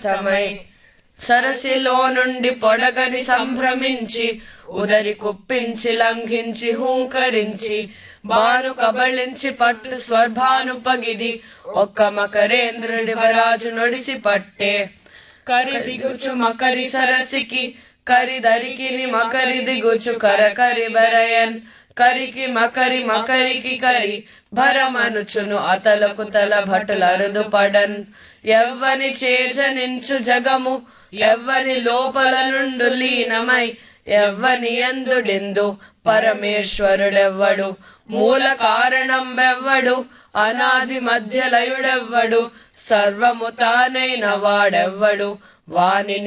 సన్నద్ధమై సరసిలో నుండి పొడగని సంభ్రమించి ఉదరి కుప్పించి లంఘించి హూంకరించి బాను కబళించి పట్టు స్వర్భాను పగిది ఒక్క మకరేంద్రుడి వరాజు నొడిసి పట్టే కరి దిగుచు మకరి సరసికి కరి దరికిని మకరి దిగుచు కర కరి బరయన్ కరికి మకరి మకరికి కరి భరమనుచును అతలకు తల భటులరుదు పడన్ ఎవ్వని చేజనించు జగము ఎవ్వని లోపల నుండు లీనమై ఎవ్వని ఎందుడెందు పరమేశ్వరుడెవ్వడు మూల కారణం బెవ్వడు అనాది మధ్యలయుడెవ్వడు సర్వము తానైన వాడెవ్వడు వాని